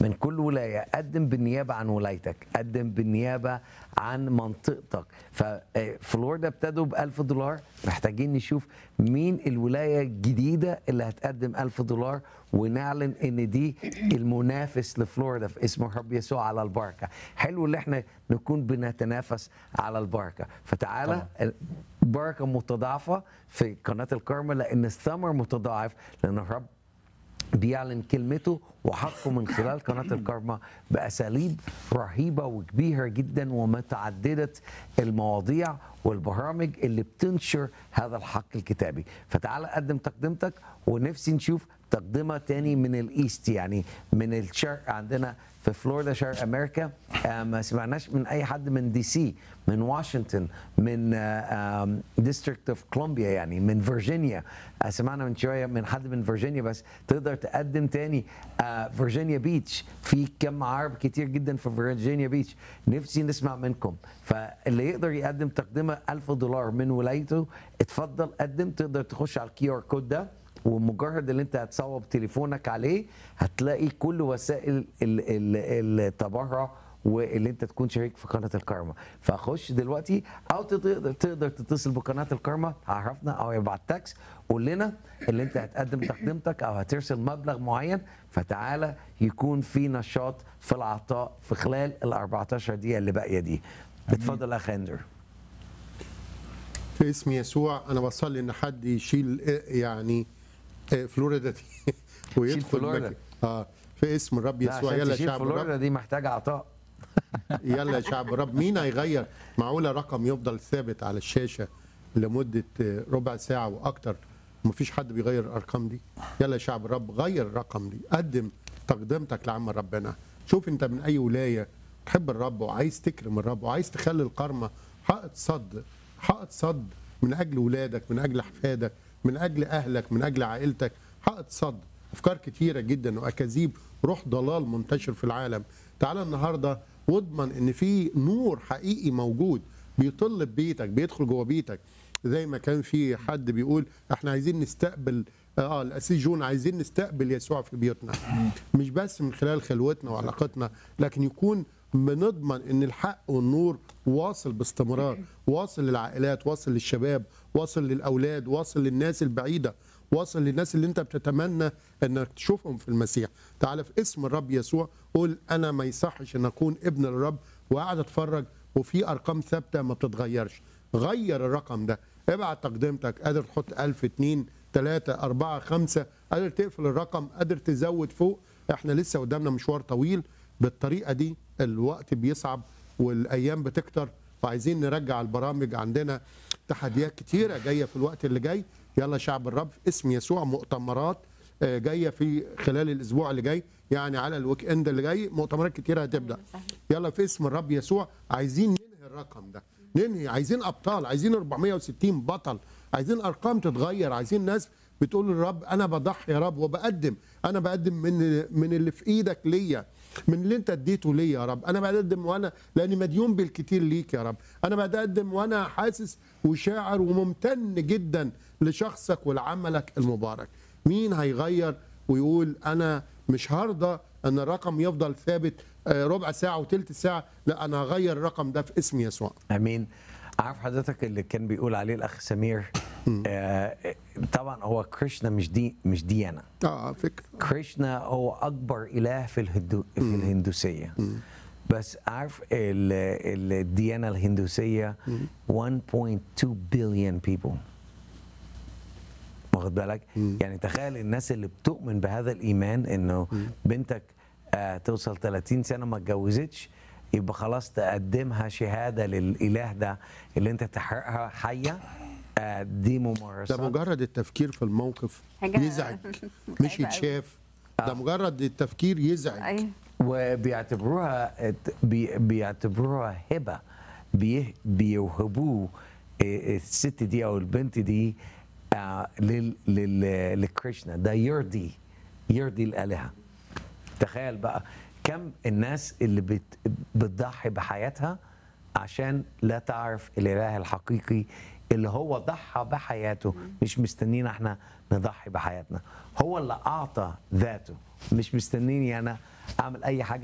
من كل ولايه قدم بالنيابه عن ولايتك قدم بالنيابه عن منطقتك ففلوريدا ابتدوا ب 1000 دولار محتاجين نشوف مين الولايه الجديده اللي هتقدم 1000 دولار ونعلن ان دي المنافس لفلوريدا في اسم الرب يسوع على البركه حلو ان احنا نكون بنتنافس على البركه فتعالى بركه متضاعفه في قناه الكرمة لان الثمر متضاعف لان الرب بيعلن كلمته وحقه من خلال قناة الكرمة بأساليب رهيبة وكبيرة جدا ومتعددة المواضيع والبرامج اللي بتنشر هذا الحق الكتابي فتعال قدم تقدمتك ونفسي نشوف تقدمة تاني من الإيست يعني من الشرق عندنا في فلوريدا شرق امريكا آه، ما سمعناش من اي حد من دي سي من واشنطن من ديستريكت اوف كولومبيا يعني من فيرجينيا آه، سمعنا من شويه من حد من فيرجينيا بس تقدر تقدم تاني آه، فيرجينيا بيتش في كم عرب كتير جدا في فيرجينيا بيتش نفسي نسمع منكم فاللي يقدر يقدم تقدمه 1000 دولار من ولايته اتفضل قدم تقدر تخش على الكيو ار كود ده ومجرد اللي انت هتصوب تليفونك عليه هتلاقي كل وسائل ال- ال- التبرع واللي انت تكون شريك في قناه الكارما فخش دلوقتي او تقدر تقدر تتصل بقناه الكارما عرفنا او ابعت تاكس قول لنا اللي انت هتقدم تقدمتك او هترسل مبلغ معين فتعالى يكون في نشاط في العطاء في خلال ال 14 دقيقه اللي باقيه دي اتفضل يا اخ اندر في اسم يسوع انا بصلي ان حد يشيل آه، يعني آه، فلوريدا دي ويدخل فلوريدا. مكة. اه في اسم الرب لا يسوع عشان يلا تشيل شعب فلوريدا الرب دي محتاجه عطاء يلا يا شعب الرب مين هيغير معقوله رقم يفضل ثابت على الشاشه لمده آه، ربع ساعه واكتر مفيش حد بيغير الارقام دي يلا يا شعب الرب غير الرقم دي قدم تقدمتك لعمل ربنا شوف انت من اي ولايه تحب الرب وعايز تكرم الرب وعايز تخلي القرمه حائط صد حائط صد من اجل ولادك من اجل احفادك من اجل اهلك من اجل عائلتك حائط صد افكار كتيره جدا واكاذيب روح ضلال منتشر في العالم تعال النهارده واضمن ان في نور حقيقي موجود بيطل ببيتك بيدخل جوه بيتك زي ما كان في حد بيقول احنا عايزين نستقبل اه الاسيس جون عايزين نستقبل يسوع في بيوتنا مش بس من خلال خلوتنا وعلاقتنا لكن يكون بنضمن ان الحق والنور واصل باستمرار واصل للعائلات واصل للشباب واصل للاولاد واصل للناس البعيده واصل للناس اللي انت بتتمنى انك تشوفهم في المسيح تعال في اسم الرب يسوع قول انا ما يصحش ان اكون ابن الرب وقاعد اتفرج وفي ارقام ثابته ما بتتغيرش غير الرقم ده ابعت تقدمتك قادر تحط 1000 2 3 4 5 قادر تقفل الرقم قادر تزود فوق احنا لسه قدامنا مشوار طويل بالطريقه دي الوقت بيصعب والايام بتكتر وعايزين نرجع البرامج عندنا تحديات كتيره جايه في الوقت اللي جاي يلا شعب الرب في اسم يسوع مؤتمرات آه، جايه في خلال الاسبوع اللي جاي يعني على الويك اند اللي جاي مؤتمرات كتيره هتبدا يلا في اسم الرب يسوع عايزين ننهي الرقم ده ننهي عايزين ابطال عايزين 460 بطل عايزين ارقام تتغير عايزين ناس بتقول للرب انا بضحي يا رب وبقدم انا بقدم من من اللي في ايدك ليا من اللي انت اديته ليا يا رب انا بقدم وانا لاني مديون بالكتير ليك يا رب انا بقدم وانا حاسس وشاعر وممتن جدا لشخصك ولعملك المبارك مين هيغير ويقول انا مش هرضى ان الرقم يفضل ثابت آه، ربع ساعه وثلث ساعه لا انا هغير الرقم ده في اسم يسوع امين عارف حضرتك اللي كان بيقول عليه الاخ سمير آه طبعا هو كريشنا مش دي مش ديانه اه فكره كريشنا هو اكبر اله في الهندو في الهندوسيه بس عارف ال- الديانه الهندوسيه 1.2 بليون people واخد بالك يعني تخيل الناس اللي بتؤمن بهذا الايمان انه بنتك آه توصل 30 سنه ما اتجوزتش يبقى خلاص تقدمها شهاده للاله ده اللي انت تحرقها حيه آه دي ده ممارسات مجرد التفكير في الموقف حاجة يزعج مش متعبة أوي. يتشاف ده مجرد التفكير يزعج ايوه وبيعتبروها بي بيعتبروها هبه بي بيوهبوه إيه، الست دي او البنت دي آه، لل لل لكريشنا ده يرضي يرضي الالهه تخيل بقى كم الناس اللي بت بتضحي بحياتها عشان لا تعرف الاله الحقيقي اللي هو ضحى بحياته مش مستنينا احنا نضحي بحياتنا هو اللي اعطى ذاته مش مستنيني انا اعمل اي حاجه